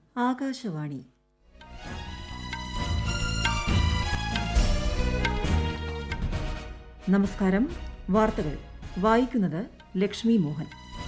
ആകാശവാണി നമസ്കാരം വാർത്തകൾ വായിക്കുന്നത് ലക്ഷ്മി മോഹൻ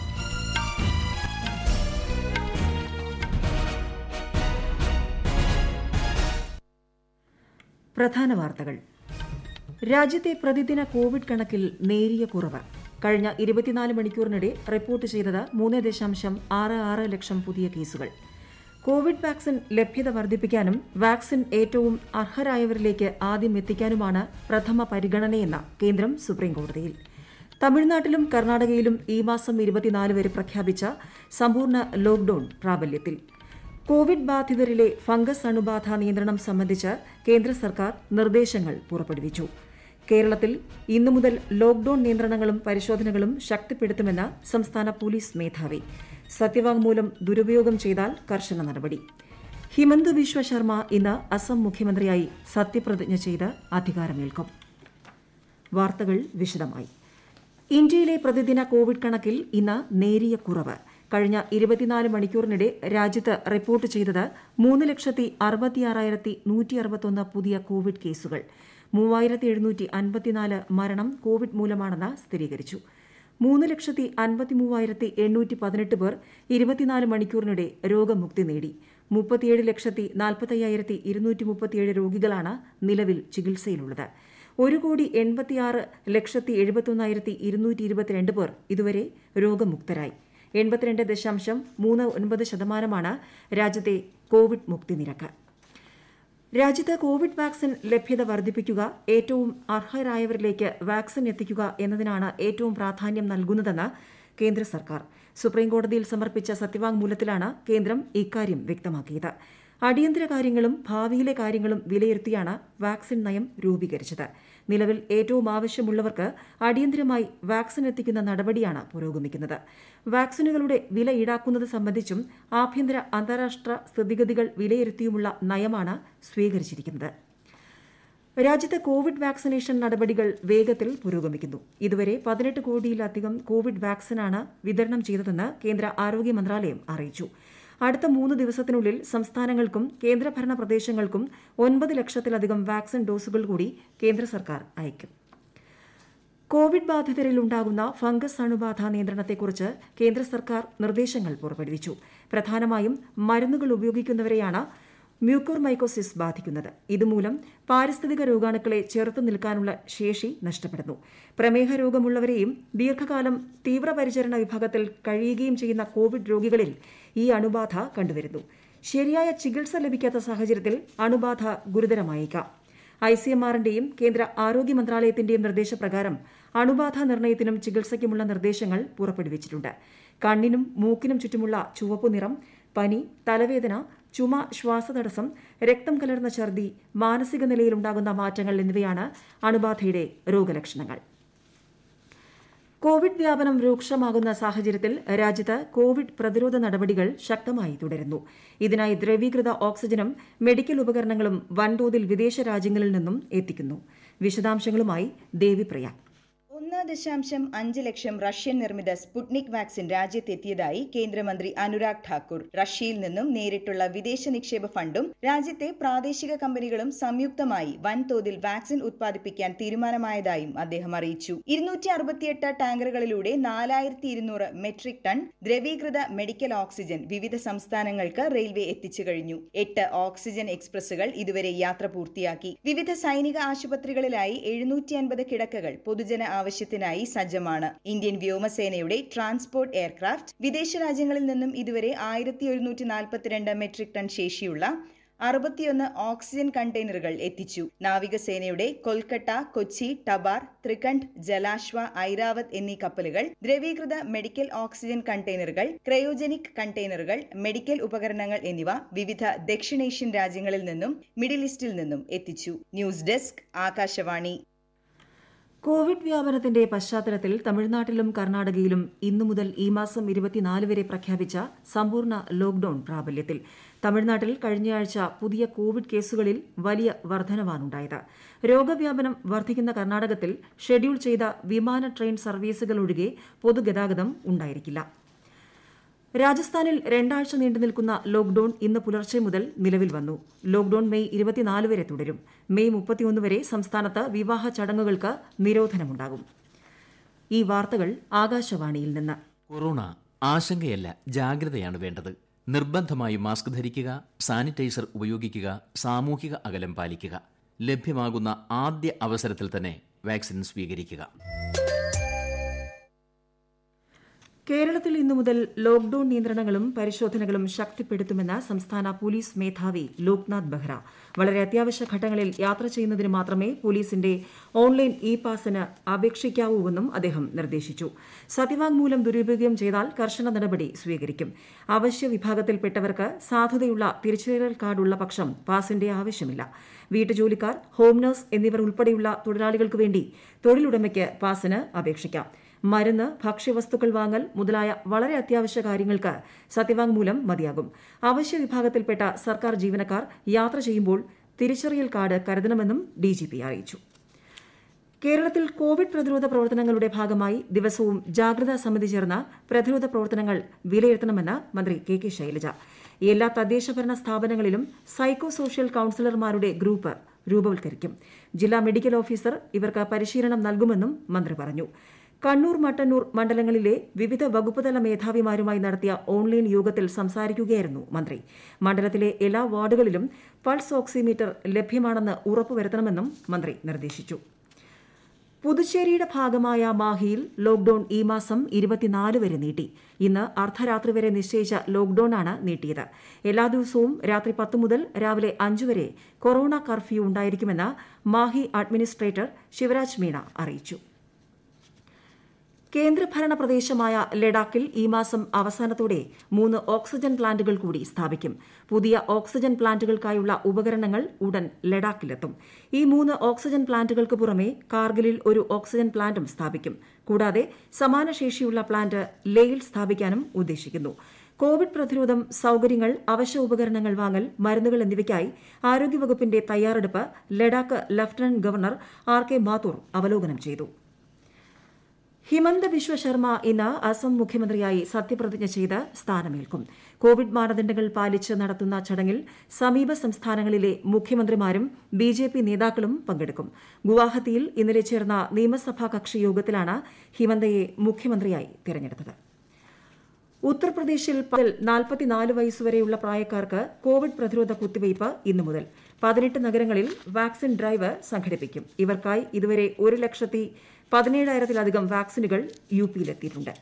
പ്രധാന വാർത്തകൾ രാജ്യത്തെ പ്രതിദിന കോവിഡ് കണക്കിൽ നേരിയ കുറവ് കഴിഞ്ഞ ഇരുപത്തിനാല് മണിക്കൂറിനിടെ റിപ്പോർട്ട് ചെയ്തത് മൂന്ന് ദശാംശം ആറ് ആറ് ലക്ഷം പുതിയ കേസുകൾ കോവിഡ് വാക്സിൻ ലഭ്യത വർദ്ധിപ്പിക്കാനും വാക്സിൻ ഏറ്റവും അർഹരായവരിലേക്ക് ആദ്യം എത്തിക്കാനുമാണ് പ്രഥമ പരിഗണനയെന്ന് കേന്ദ്രം സുപ്രീംകോടതിയിൽ തമിഴ്നാട്ടിലും കർണാടകയിലും ഈ മാസം ഇരുപത്തിനാല് വരെ പ്രഖ്യാപിച്ച സമ്പൂർണ്ണ ലോക്ഡൌൺ പ്രാബല്യത്തിൽ കോവിഡ് ബാധിതരിലെ ഫംഗസ് അണുബാധ നിയന്ത്രണം സംബന്ധിച്ച് കേന്ദ്ര സർക്കാർ നിർദ്ദേശങ്ങൾ പുറപ്പെടുവിച്ചു കേരളത്തിൽ ഇന്നു മുതൽ ലോക്ഡൌൺ നിയന്ത്രണങ്ങളും പരിശോധനകളും ശക്തിപ്പെടുത്തുമെന്ന് സംസ്ഥാന പോലീസ് മേധാവി സത്യവാങ്മൂലം ദുരുപയോഗം ചെയ്താൽ കർശന നടപടി ഹിമന്ത് ബിശ്വ ശർമ്മ ഇന്ന് അസം മുഖ്യമന്ത്രിയായി സത്യപ്രതിജ്ഞ ചെയ്ത് അധികാരമേൽക്കും വാർത്തകൾ വിശദമായി ഇന്ത്യയിലെ പ്രതിദിന കോവിഡ് കണക്കിൽ ഇന്ന് നേരിയ കുറവ് കഴിഞ്ഞ ഇരുപത്തിനാല് മണിക്കൂറിനിടെ രാജ്യത്ത് റിപ്പോർട്ട് ചെയ്തത് മൂന്ന് ലക്ഷത്തി അറുപത്തിയാറായിരത്തി നൂറ്റി അറുപത്തൊന്ന് പുതിയ കോവിഡ് കേസുകൾ മൂവായിരത്തി എഴുന്നൂറ്റി അൻപത്തിനാല് മരണം കോവിഡ് മൂലമാണെന്ന് സ്ഥിരീകരിച്ചു മൂന്ന് ലക്ഷത്തി അൻപത്തി മൂവായിരത്തി എണ്ണൂറ്റി പതിനെട്ട് പേർ ഇരുപത്തിനാല് മണിക്കൂറിനിടെ രോഗമുക്തി നേടി മുപ്പത്തിയേഴ് ലക്ഷത്തി നാൽപ്പത്തയ്യായിരത്തി ഇരുന്നൂറ്റി മുപ്പത്തിയേഴ് രോഗികളാണ് നിലവിൽ ചികിത്സയിലുള്ളത് ഒരു കോടി എൺപത്തിയാറ് ലക്ഷത്തി എഴുപത്തൊന്നായിരത്തി ഇരുന്നൂറ്റി ഇരുപത്തിരണ്ട് പേർ ഇതുവരെ രോഗമുക്തരായി എൺപത്തിരണ്ട് ദശാംശം മൂന്ന് ഒൻപത് ശതമാനമാണ് രാജ്യത്തെ കോവിഡ് മുക്തി നിരക്ക് രാജ്യത്ത് കോവിഡ് വാക്സിൻ ലഭ്യത വർദ്ധിപ്പിക്കുക ഏറ്റവും അർഹരായവരിലേക്ക് വാക്സിൻ എത്തിക്കുക എന്നതിനാണ് ഏറ്റവും പ്രാധാന്യം നൽകുന്നതെന്ന് കേന്ദ്ര സർക്കാർ സുപ്രീംകോടതിയിൽ സമർപ്പിച്ച സത്യവാങ്മൂലത്തിലാണ് കേന്ദ്രം ഇക്കാര്യം വ്യക്തമാക്കിയത് അടിയന്തര കാര്യങ്ങളും ഭാവിയിലെ കാര്യങ്ങളും വിലയിരുത്തിയാണ് വാക്സിൻ നയം രൂപീകരിച്ചത് നിലവിൽ ഏറ്റവും ആവശ്യമുള്ളവർക്ക് അടിയന്തരമായി വാക്സിൻ എത്തിക്കുന്ന നടപടിയാണ് പുരോഗമിക്കുന്നത് വാക്സിനുകളുടെ വില ഈടാക്കുന്നത് സംബന്ധിച്ചും ആഭ്യന്തര അന്താരാഷ്ട്ര സ്ഥിതിഗതികൾ വിലയിരുത്തിയുമുള്ള നയമാണ് സ്വീകരിച്ചിരിക്കുന്നത് രാജ്യത്ത് കോവിഡ് വാക്സിനേഷൻ നടപടികൾ വേഗത്തിൽ പുരോഗമിക്കുന്നു ഇതുവരെ പതിനെട്ട് കോടിയിലധികം കോവിഡ് വാക്സിനാണ് വിതരണം ചെയ്തതെന്ന് കേന്ദ്ര ആരോഗ്യ മന്ത്രാലയം അറിയിച്ചു അടുത്ത മൂന്ന് ദിവസത്തിനുള്ളിൽ സംസ്ഥാനങ്ങൾക്കും കേന്ദ്രഭരണ പ്രദേശങ്ങൾക്കും ഒൻപത് ലക്ഷത്തിലധികം വാക്സിൻ ഡോസുകൾ കൂടി കേന്ദ്ര സർക്കാർ അയക്കും കോവിഡ് ബാധിതരിൽ ഉണ്ടാകുന്ന ഫംഗസ് അണുബാധ നിയന്ത്രണത്തെക്കുറിച്ച് കേന്ദ്ര സർക്കാർ നിർദ്ദേശങ്ങൾ പുറപ്പെടുവിച്ചു പ്രധാനമായും മരുന്നുകൾ ഉപയോഗിക്കുന്നവരെയാണ് മ്യൂക്കോർമൈക്കോസിസ് ബാധിക്കുന്നത് ഇതുമൂലം പാരിസ്ഥിതിക രോഗാണുക്കളെ ചെറുത്തു നിൽക്കാനുള്ള ശേഷി നഷ്ടപ്പെടുന്നു പ്രമേഹ രോഗമുള്ളവരെയും ദീർഘകാലം തീവ്രപരിചരണ വിഭാഗത്തിൽ കഴിയുകയും ചെയ്യുന്ന കോവിഡ് രോഗികളിൽ ഈ അണുബാധ കണ്ടുവരുന്നു ശരിയായ ചികിത്സ ലഭിക്കാത്ത സാഹചര്യത്തിൽ അണുബാധ ഗുരുതരമായേക്കാം ഐ സി എം ആറിന്റെയും കേന്ദ്ര ആരോഗ്യ മന്ത്രാലയത്തിന്റെയും നിർദ്ദേശപ്രകാരം അണുബാധ നിർണയത്തിനും ചികിത്സയ്ക്കുമുള്ള നിർദ്ദേശങ്ങൾ പുറപ്പെടുവിച്ചിട്ടുണ്ട് കണ്ണിനും മൂക്കിനും ചുറ്റുമുള്ള ചുവപ്പു നിറം പനി തലവേദന ചുമ ശ്വാസതടസ്സം രക്തം കലർന്ന ഛർദി മാനസിക നിലയിലുണ്ടാകുന്ന മാറ്റങ്ങൾ എന്നിവയാണ് അണുബാധയുടെ രോഗലക്ഷണങ്ങൾ കോവിഡ് വ്യാപനം രൂക്ഷമാകുന്ന സാഹചര്യത്തിൽ രാജ്യത്ത് കോവിഡ് പ്രതിരോധ നടപടികൾ ശക്തമായി തുടരുന്നു ഇതിനായി ദ്രവീകൃത ഓക്സിജനും മെഡിക്കൽ ഉപകരണങ്ങളും വൻതോതിൽ വിദേശ രാജ്യങ്ങളിൽ നിന്നും എത്തിക്കുന്നു വിശദാംശങ്ങളുമായി ദേവിപ്രിയ ഒന്ന് ദശാംശം അഞ്ച് ലക്ഷം റഷ്യൻ നിർമ്മിത സ്പുട്നിക് വാക്സിൻ രാജ്യത്തെത്തിയതായി കേന്ദ്രമന്ത്രി അനുരാഗ് ഠാക്കൂർ റഷ്യയിൽ നിന്നും നേരിട്ടുള്ള വിദേശ നിക്ഷേപ ഫണ്ടും രാജ്യത്തെ പ്രാദേശിക കമ്പനികളും സംയുക്തമായി വൻതോതിൽ വാക്സിൻ ഉത്പാദിപ്പിക്കാൻ തീരുമാനമായതായും അദ്ദേഹം അറിയിച്ചു ഇരുന്നൂറ്റി അറുപത്തിയെട്ട് ടാങ്കറുകളിലൂടെ നാലായിരത്തി ഇരുന്നൂറ് മെട്രിക് ടൺ ദ്രവീകൃത മെഡിക്കൽ ഓക്സിജൻ വിവിധ സംസ്ഥാനങ്ങൾക്ക് റെയിൽവേ എത്തിച്ചു കഴിഞ്ഞു എട്ട് ഓക്സിജൻ എക്സ്പ്രസുകൾ ഇതുവരെ യാത്ര പൂർത്തിയാക്കി വിവിധ സൈനിക ആശുപത്രികളിലായി എഴുന്നൂറ്റി അൻപത് കിടക്കകൾ പൊതുജന ആവശ്യത്തിനായി സജ്ജമാണ് ഇന്ത്യൻ വ്യോമസേനയുടെ ട്രാൻസ്പോർട്ട് എയർക്രാഫ്റ്റ് വിദേശ രാജ്യങ്ങളിൽ നിന്നും ഇതുവരെ ആയിരത്തി ഒരുന്നൂറ്റി നാൽപ്പത്തിരണ്ട് മെട്രിക് ടൺ ശേഷിയുള്ള അറുപത്തിയൊന്ന് ഓക്സിജൻ കണ്ടെയ്നറുകൾ എത്തിച്ചു നാവികസേനയുടെ കൊൽക്കട്ട കൊച്ചി ടബാർ ത്രികണ്ഠ് ജലാശ്വ ഐരാവത് എന്നീ കപ്പലുകൾ ദ്രവീകൃത മെഡിക്കൽ ഓക്സിജൻ കണ്ടെയ്നറുകൾ ക്രയോജനിക് കണ്ടെയ്നറുകൾ മെഡിക്കൽ ഉപകരണങ്ങൾ എന്നിവ വിവിധ ദക്ഷിണേഷ്യൻ രാജ്യങ്ങളിൽ നിന്നും മിഡിൽ ഈസ്റ്റിൽ നിന്നും എത്തിച്ചു ന്യൂസ് ഡെസ്ക് ആകാശവാണി കോവിഡ് വ്യാപനത്തിന്റെ പശ്ചാത്തലത്തിൽ തമിഴ്നാട്ടിലും കർണാടകയിലും ഇന്നു മുതൽ ഈ മാസം ഇരുപത്തിനാല് വരെ പ്രഖ്യാപിച്ച സമ്പൂർണ്ണ ലോക്ഡൌൺ പ്രാബല്യത്തിൽ തമിഴ്നാട്ടിൽ കഴിഞ്ഞയാഴ്ച പുതിയ കോവിഡ് കേസുകളിൽ വലിയ വർധനവാണുണ്ടായത് രോഗവ്യാപനം വർദ്ധിക്കുന്ന കർണാടകത്തിൽ ഷെഡ്യൂൾ ചെയ്ത വിമാന ട്രെയിൻ സർവീസുകൾ ഒഴികെ പൊതുഗതാഗതം ഉണ്ടായിരിക്കില്ല രാജസ്ഥാനിൽ രണ്ടാഴ്ച നീണ്ടു നിൽക്കുന്ന ലോക്ഡൌൺ ഇന്ന് പുലർച്ചെ മുതൽ നിലവിൽ വന്നു ലോക്ഡൌൺ മെയ് ഇരുപത്തിനാല് വരെ തുടരും മെയ് മുപ്പത്തിയൊന്ന് വരെ സംസ്ഥാനത്ത് വിവാഹ ചടങ്ങുകൾക്ക് നിരോധനമുണ്ടാകും ഈ വാർത്തകൾ ആകാശവാണിയിൽ നിന്ന് കൊറോണ ആശങ്കയല്ല ജാഗ്രതയാണ് വേണ്ടത് നിർബന്ധമായും മാസ്ക് ധരിക്കുക സാനിറ്റൈസർ ഉപയോഗിക്കുക സാമൂഹിക അകലം പാലിക്കുക ലഭ്യമാകുന്ന ആദ്യ അവസരത്തിൽ തന്നെ വാക്സിൻ സ്വീകരിക്കുക കേരളത്തിൽ ഇന്നു മുതൽ ലോക്ഡൌൺ നിയന്ത്രണങ്ങളും പരിശോധനകളും ശക്തിപ്പെടുത്തുമെന്ന് സംസ്ഥാന പോലീസ് മേധാവി ലോക്നാഥ് ബെഹ്റ വളരെ അത്യാവശ്യ ഘട്ടങ്ങളിൽ യാത്ര ചെയ്യുന്നതിന് മാത്രമേ പോലീസിന്റെ ഓൺലൈൻ ഇ പാസിന് അപേക്ഷിക്കാവൂവെന്നും അദ്ദേഹം നിർദ്ദേശിച്ചു സത്യവാങ്മൂലം ദുരുപയോഗം ചെയ്താൽ കർശന നടപടി സ്വീകരിക്കും അവശ്യ വിഭാഗത്തിൽപ്പെട്ടവർക്ക് സാധുതയുള്ള തിരിച്ചറിയൽ കാർഡുള്ള പക്ഷം പാസിന്റെ ആവശ്യമില്ല വീട്ടുജോലിക്കാർ ഹോം നഴ്സ് എന്നിവർ ഉൾപ്പെടെയുള്ള തൊഴിലാളികൾക്ക് വേണ്ടി തൊഴിലുടമയ്ക്ക് പാസിന് അപേക്ഷിക്കാം മരുന്ന് ഭക്ഷ്യവസ്തുക്കൾ വാങ്ങൽ മുതലായ വളരെ അത്യാവശ്യ കാര്യങ്ങൾക്ക് സത്യവാങ്മൂലം മതിയാകും അവശ്യ വിഭാഗത്തിൽപ്പെട്ട സർക്കാർ ജീവനക്കാർ യാത്ര ചെയ്യുമ്പോൾ തിരിച്ചറിയൽ കാർഡ് കരുതണമെന്നും ഡിജിപി അറിയിച്ചു കേരളത്തിൽ കോവിഡ് പ്രതിരോധ പ്രവർത്തനങ്ങളുടെ ഭാഗമായി ദിവസവും ജാഗ്രതാ സമിതി ചേർന്ന പ്രതിരോധ പ്രവർത്തനങ്ങൾ വിലയിരുത്തണമെന്ന് മന്ത്രി കെ കെ ശൈലജ എല്ലാ തദ്ദേശഭരണ സ്ഥാപനങ്ങളിലും സൈക്കോ സോഷ്യൽ കൌൺസിലർമാരുടെ ഗ്രൂപ്പ് രൂപവത്കരിക്കും ജില്ലാ മെഡിക്കൽ ഓഫീസർ ഇവർക്ക് പരിശീലനം നൽകുമെന്നും മന്ത്രി പറഞ്ഞു കണ്ണൂർ മട്ടന്നൂർ മണ്ഡലങ്ങളിലെ വിവിധ വകുപ്പുതല മേധാവിമാരുമായി നടത്തിയ ഓൺലൈൻ യോഗത്തിൽ സംസാരിക്കുകയായിരുന്നു മന്ത്രി മണ്ഡലത്തിലെ എല്ലാ വാർഡുകളിലും പൾസ് ഓക്സിമീറ്റർ ലഭ്യമാണെന്ന് ഉറപ്പുവരുത്തണമെന്നും മന്ത്രി നിർദ്ദേശിച്ചു പുതുച്ചേരിയുടെ ഭാഗമായ മാഹിയിൽ ലോക്ഡൌൺ ഈ മാസം ഇരുപത്തിനാല് വരെ നീട്ടി ഇന്ന് അർദ്ധരാത്രി വരെ നിശ്ചയിച്ച ലോക്ഡൌണാണ് നീട്ടിയത് എല്ലാ ദിവസവും രാത്രി പത്ത് മുതൽ രാവിലെ അഞ്ച് വരെ കൊറോണ കർഫ്യൂ ഉണ്ടായിരിക്കുമെന്ന് മാഹി അഡ്മിനിസ്ട്രേറ്റർ ശിവരാജ് മീണ അറിയിച്ചു കേന്ദ്രഭരണ പ്രദേശമായ ലഡാക്കിൽ ഈ മാസം അവസാനത്തോടെ മൂന്ന് ഓക്സിജൻ പ്ലാന്റുകൾ കൂടി സ്ഥാപിക്കും പുതിയ ഓക്സിജൻ പ്ലാന്റുകൾക്കായുള്ള ഉപകരണങ്ങൾ ഉടൻ ലഡാക്കിലെത്തും ഈ മൂന്ന് ഓക്സിജൻ പ്ലാന്റുകൾക്ക് പുറമെ കാർഗിലിൽ ഒരു ഓക്സിജൻ പ്ലാന്റും സ്ഥാപിക്കും കൂടാതെ സമാന ശേഷിയുള്ള പ്ലാന്റ് ലേയിൽ സ്ഥാപിക്കാനും ഉദ്ദേശിക്കുന്നു കോവിഡ് പ്രതിരോധം സൌകര്യങ്ങൾ അവശ്യ ഉപകരണങ്ങൾ വാങ്ങൽ മരുന്നുകൾ എന്നിവയ്ക്കായി ആരോഗ്യവകുപ്പിന്റെ തയ്യാറെടുപ്പ് Ladakh lieutenant governor R K Mathur അവലോകനം ചെയ്തു ഹിമന്ത ബിശ്വ ശർമ്മ ഇന്ന് അസം മുഖ്യമന്ത്രിയായി സത്യപ്രതിജ്ഞ ചെയ്ത് സ്ഥാനമേൽക്കും കോവിഡ് മാനദണ്ഡങ്ങൾ പാലിച്ച് നടത്തുന്ന ചടങ്ങിൽ സമീപ സംസ്ഥാനങ്ങളിലെ മുഖ്യമന്ത്രിമാരും ബി ജെ പി നേതാക്കളും പങ്കെടുക്കും ഗുവാഹത്തിയിൽ ഇന്നലെ ചേർന്ന നിയമസഭാ കക്ഷി യോഗത്തിലാണ് ഹിമന്തയെ മുഖ്യമന്ത്രിയായി തെരഞ്ഞെടുത്തത് ഉത്തർപ്രദേശിൽ പകൽ നാൽപ്പത്തിനാല് വയസ്സുവരെയുള്ള പ്രായക്കാർക്ക് കോവിഡ് പ്രതിരോധ കുത്തിവയ്പ് ഇന്നു മുതൽ പതിനെട്ട് നഗരങ്ങളിൽ വാക്സിൻ ഡ്രൈവ് സംഘടിപ്പിക്കും ഇവർക്കായി ഇതുവരെ ഒരു ലക്ഷത്തി പതിനേഴായിരത്തിലധികം വാക്സിനുകൾ യു പിയിലെത്തിയിട്ടുണ്ട്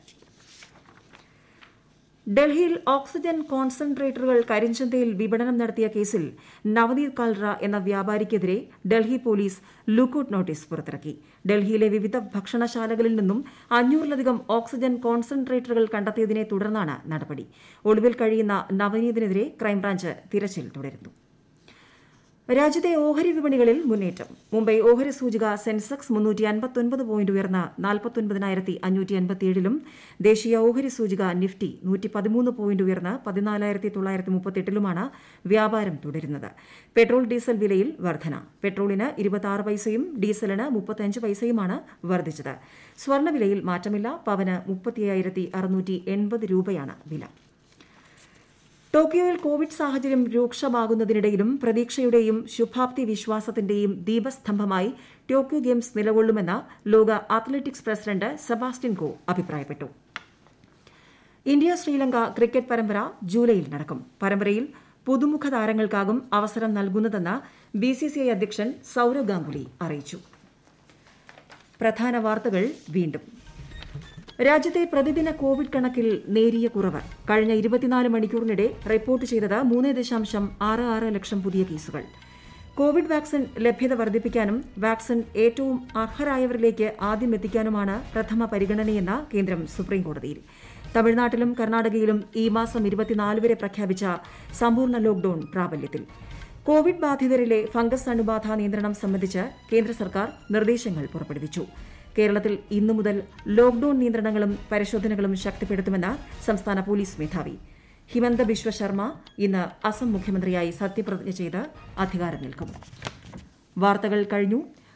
ഡൽഹിയിൽ ഓക്സിജൻ കോൺസെൻട്രേറ്ററുകൾ കരിഞ്ചന്തയിൽ വിപണനം നടത്തിയ കേസിൽ നവനീത് കാൽറ എന്ന വ്യാപാരിക്കെതിരെ ഡൽഹി പോലീസ് ലുക്കൌട്ട് നോട്ടീസ് പുറത്തിറക്കി ഡൽഹിയിലെ വിവിധ ഭക്ഷണശാലകളിൽ നിന്നും അഞ്ഞൂറിലധികം ഓക്സിജൻ കോൺസെൻട്രേറ്ററുകൾ കണ്ടെത്തിയതിനെ തുടർന്നാണ് നടപടി ഒളിവിൽ കഴിയുന്ന നവനീതിനെതിരെ ക്രൈംബ്രാഞ്ച് തിരച്ചിൽ തുടരുന്നു രാജ്യത്തെ ഓഹരി വിപണികളിൽ മുന്നേറ്റം മുംബൈ ഓഹരി സൂചിക സെൻസെക്സ് മുന്നൂറ്റി അൻപത്തൊൻപത് പോയിന്റ് ഉയർന്ന നാൽപ്പത്തൊൻപതിനായിരത്തി അഞ്ഞൂറ്റി അൻപത്തിയേഴിലും ദേശീയ ഓഹരി സൂചിക നിഫ്റ്റി നൂറ്റി പതിമൂന്ന് പോയിന്റ് ഉയർന്ന് പതിനാലായിരത്തി തൊള്ളായിരത്തി മുപ്പത്തെട്ടിലുമാണ് വ്യാപാരം തുടരുന്നത് പെട്രോൾ ഡീസൽ വിലയിൽ വർധന പെട്രോളിന് ഇരുപത്തി പൈസയും ഡീസലിന് മുപ്പത്തഞ്ച് പൈസയുമാണ് വർദ്ധിച്ചത് സ്വർണ്ണവിലയിൽ മാറ്റമില്ല പവന് മുപ്പത്തിയായിരത്തി അറുന്നൂറ്റി എൺപത് രൂപയാണ് വില ടോക്കിയോയിൽ കോവിഡ് സാഹചര്യം രൂക്ഷമാകുന്നതിനിടയിലും പ്രതീക്ഷയുടെയും ശുഭാപ്തി വിശ്വാസത്തിന്റെയും ദീപസ്തംഭമായി ടോക്കിയോ ഗെയിംസ് നിലകൊള്ളുമെന്ന് ലോക അത്ലറ്റിക്സ് പ്രസിഡന്റ് സെബാസ്റ്റ്യൻ കോ അഭിപ്രായപ്പെട്ടു ഇന്ത്യ ശ്രീലങ്ക ക്രിക്കറ്റ് പരമ്പര ജൂലൈയിൽ നടക്കും പരമ്പരയിൽ പുതുമുഖ താരങ്ങൾക്കാകും അവസരം നൽകുന്നതെന്ന് ബിസിസിഐ അധ്യക്ഷൻ സൌരവ് ഗാംഗുലി അറിയിച്ചു പ്രധാന വാർത്തകൾ വീണ്ടും രാജ്യത്തെ പ്രതിദിന കോവിഡ് കണക്കിൽ നേരിയ കുറവ് കഴിഞ്ഞ ഇരുപത്തിനാല് മണിക്കൂറിനിടെ റിപ്പോർട്ട് ചെയ്തത് മൂന്ന് ദശാംശം ആറ് ആറ് ലക്ഷം പുതിയ കേസുകൾ കോവിഡ് വാക്സിൻ ലഭ്യത വർദ്ധിപ്പിക്കാനും വാക്സിൻ ഏറ്റവും അർഹരായവരിലേക്ക് ആദ്യം എത്തിക്കാനുമാണ് പ്രഥമ പരിഗണനയെന്ന് കേന്ദ്രം സുപ്രീംകോടതിയിൽ തമിഴ്നാട്ടിലും കർണാടകയിലും ഈ മാസം ഇരുപത്തിനാല് വരെ പ്രഖ്യാപിച്ച സമ്പൂർണ്ണ ലോക്ഡൌൺ പ്രാബല്യത്തിൽ കോവിഡ് ബാധിതരിലെ ഫംഗസ് അണുബാധ നിയന്ത്രണം സംബന്ധിച്ച് കേന്ദ്ര സർക്കാർ നിർദ്ദേശങ്ങൾ പുറപ്പെടുവിച്ചു കേരളത്തിൽ ഇന്നു മുതൽ ലോക്ഡൌൺ നിയന്ത്രണങ്ങളും പരിശോധനകളും ശക്തിപ്പെടുത്തുമെന്ന് സംസ്ഥാന പോലീസ് മേധാവി ഹിമന്ത ബിശ്വ ശർമ്മ ഇന്ന് അസം മുഖ്യമന്ത്രിയായി സത്യപ്രതിജ്ഞ ചെയ്ത് അധികാരമേൽക്കും വാർത്തകൾ കഴിഞ്ഞു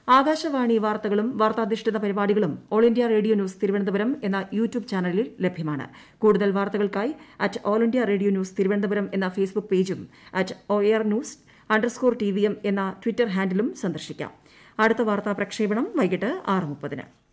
ആകാശവാണി വാർത്തകളും വാർത്താധിഷ്ഠിത പരിപാടികളും all India radio news Thiruvananthapuram എന്ന യൂട്യൂബ് ചാനലിൽ ലഭ്യമാണ് കൂടുതൽ വാർത്തകൾക്കായി at all India radio news Thiruvananthapuram എന്ന ഫേസ്ബുക്ക് പേജും at O air news underscore T V M എന്ന ട്വിറ്റർ ഹാൻഡിലും സന്ദർശിക്കാം അടുത്ത വാർത്താ പ്രക്ഷേപണം വൈകിട്ട് ആറ് മുപ്പതിന്